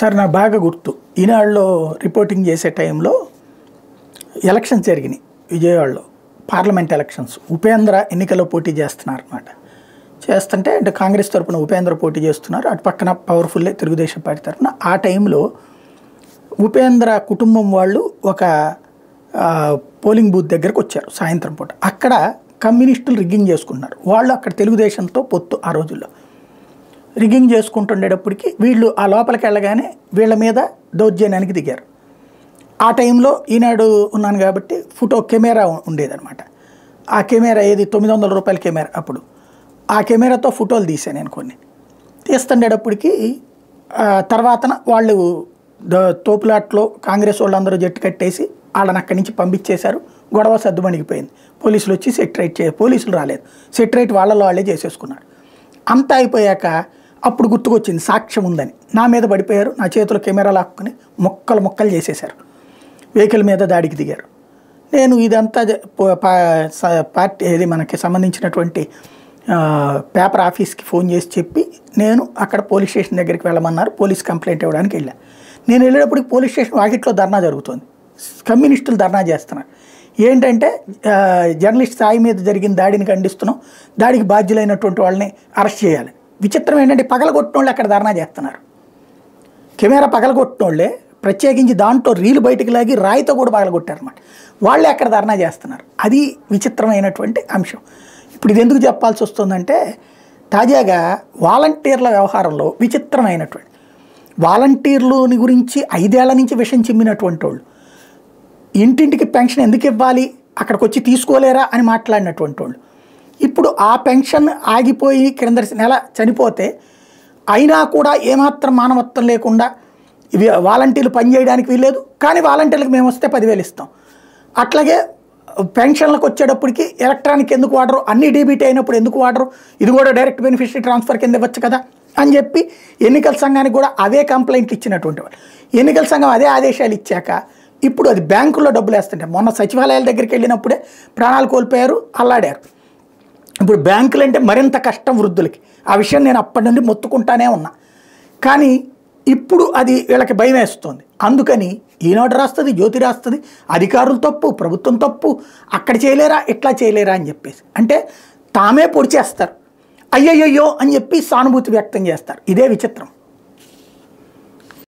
sir నాకు బాగా గుర్తు ఈనాడులో రిపోర్టింగ్ చేసే టైంలో ఎలక్షన్స్ జరిగినాయి విజయవాడలో పార్లమెంట్ ఎలక్షన్స్ ఉపేంద్ర ఎన్నికల్లో పోటీ చేస్తున్నారు అనమాట చేస్తుంటే అంటే కాంగ్రెస్ తరపున ఉపేంద్ర పోటీ చేస్తున్నారు అటు పక్కన పవర్ఫుల్లే తెలుగుదేశం పార్టీ తరపున ఆ టైంలో ఉపేంద్ర కుటుంబం వాళ్ళు ఒక ఆ, పోలింగ్ బూత్ దగ్గరకు వచ్చారు సాయంత్రం పూట అక్కడ కమ్యూనిస్టులు రిగ్గింగ్ చేసుకున్నారు వాళ్ళు అక్కడ తెలుగుదేశంతో పొత్తు ఆ రోజుల్లో రిగ్గింగ్ చేసుకుంటుండేటప్పటికి వీళ్ళు ఆ లోపలికి వెళ్ళగానే వీళ్ళ మీద దౌర్జన్యానికి దిగారు ఆ టైంలో ఈనాడు ఉన్నాను కాబట్టి ఫోటో కెమెరా ఉండేదన్నమాట ఆ కెమెరా ఏది తొమ్మిది వందల రూపాయల కెమెరా అప్పుడు ఆ కెమెరాతో ఫోటోలు తీసాను నేను కొన్ని తీస్తుండేటప్పటికి ఆ, తర్వాతన వాళ్ళు ద- తోపులాట్లో కాంగ్రెస్ వాళ్ళందరూ జట్టు కట్టేసి వాళ్ళని అక్కడి నుంచి పంపించేశారు గొడవ సర్దుమణిగిపోయింది పోలీసులు వచ్చి సెటరేట్ చే పోలీసులు రాలేదు సెటరేట్ వాళ్ళలో వాళ్ళే చేసేసుకున్నారు అంతా అయిపోయాక అప్పుడు గుర్తుకొచ్చింది సాక్ష్యం ఉందని నా మీద పడిపోయారు నా చేతిలో కెమెరా లాక్కుని మొక్కలు మొక్కలు చేసేశారు వెహికల్ మీద దాడికి దిగారు నేను ఇదంతా జ- పో- పా- స- పార్టీ ఇది మనకి సంబంధించినటువంటి ఆ, పేపర్ ఆఫీస్కి ఫోన్ చేసి చెప్పి నేను అక్కడ పోలీస్ స్టేషన్ దగ్గరికి వెళ్ళమన్నారు పోలీస్ కంప్లైంట్ ఇవ్వడానికి వెళ్ళా నేను వెళ్ళేటప్పటికి పోలీస్ స్టేషన్ వాకిట్లో ధర్నా జరుగుతుంది కమ్యూనిస్టులు ధర్నా చేస్తున్నారు ఏంటంటే ఆ, జర్నలిస్ట్ సాయి మీద జరిగిన దాడిని ఖండిస్తున్నాం దాడికి బాధ్యులైనటువంటి వాళ్ళని అరెస్ట్ చేయాలి విచిత్రం ఏంటంటే పగలగొట్టిన వాళ్ళు అక్కడ ధర్నా చేస్తున్నారు కెమెరా పగలగొట్టినోళ్ళే ప్రత్యేకించి దాంట్లో రీలు బయటికి లాగి రాయితో కూడా పగలగొట్టారనమాట వాళ్ళే అక్కడ ధర్నా చేస్తున్నారు అది విచిత్రమైనటువంటి అంశం ఇప్పుడు ఇది ఎందుకు చెప్పాల్సి వస్తుందంటే తాజాగా వాలంటీర్ల వ్యవహారంలో విచిత్రమైనటువంటి వాలంటీర్లని గురించి ఐదేళ్ల నుంచి విషం చిమ్మినటువంటి వాళ్ళు ఇంటింటికి పెన్షన్ ఎందుకు ఇవ్వాలి అక్కడికి వచ్చి తీసుకోలేరా అని మాట్లాడినటువంటి వాళ్ళు ఇప్పుడు ఆ పెన్షన్ ఆగిపోయి క్రింద నెల చనిపోతే అయినా కూడా ఏమాత్రం మానవత్వం లేకుండా ఇవి వాలంటీర్లు పనిచేయడానికి వీల్లేదు కానీ వాలంటీర్లకు మేము వస్తే పదివేలు ఇస్తాం అట్లాగే పెన్షన్లకు వచ్చేటప్పటికి ఎలక్ట్రానిక్ ఎందుకు వాడరు అన్ని డీబీటీ అయినప్పుడు ఎందుకు వాడరు ఇది కూడా డైరెక్ట్ బెనిఫిషరీ ట్రాన్స్ఫర్ కింద ఇవ్వచ్చు కదా అని చెప్పి ఎన్నికల సంఘానికి కూడా అవే కంప్లైంట్లు ఇచ్చినటువంటి వాళ్ళు ఎన్నికల సంఘం అదే ఆదేశాలు ఇచ్చాక ఇప్పుడు అది బ్యాంకుల్లో డబ్బులు వేస్తుంటే మొన్న సచివాలయాల దగ్గరికి వెళ్ళినప్పుడే ప్రాణాలు కోల్పోయారు అల్లాడారు ఇప్పుడు బ్యాంకులు అంటే మరింత కష్టం వృద్ధులకి ఆ విషయం నేను అప్పటి నుండి మొత్తుకుంటానే ఉన్నా కానీ ఇప్పుడు అది వీళ్ళకి భయం వేస్తుంది అందుకని ఈనాడు రాస్తుంది జ్యోతి రాస్తుంది అధికారులు తప్పు ప్రభుత్వం తప్పు అక్కడ చేయలేరా ఇట్లా చేయలేరా అని చెప్పేసి అంటే తామే పొడి చేస్తారు అయ్యయ్యో అని చెప్పి సానుభూతి వ్యక్తం చేస్తారు ఇదే విచిత్రం